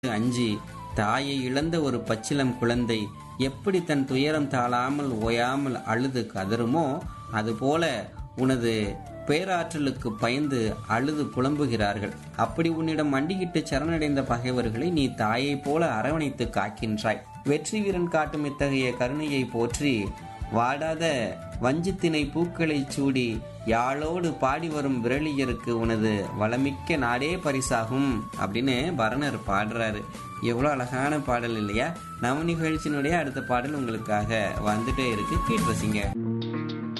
அஞ்சி தாயை இழந்த ஒரு பச்சிளம் குழந்தை எப்படி தன் துயரம் தாழாமல் ஓயாமல் அழுது கதறுமோ அதுபோல உனது பேராற்றலுக்கு பயந்து அழுது புலம்புகிறார்கள் அப்படி உன்னிடம் மண்டியிட்டு சரணடைந்த பகைவர்களை நீ தாயைப் போல அரவணைத்து காக்கின்றாய் வெற்றி வீரன் காட்டும் இத்தகைய கருணையை போற்றி வாடாத வஞ்சித்தினை பூக்களைச் சூடி யாழோடு பாடி வரும் விரலியருக்கு உனது வளமிக்க நாடே பரிசாகும் அப்படின்னு பரணர் பாடுறாரு எவ்வளோ அழகான பாடல் இல்லையா நம்ம நிகழ்ச்சியினுடைய அடுத்த பாடல் உங்களுக்காக வந்துட்டே இருக்கு கேட்டு ரசிங்க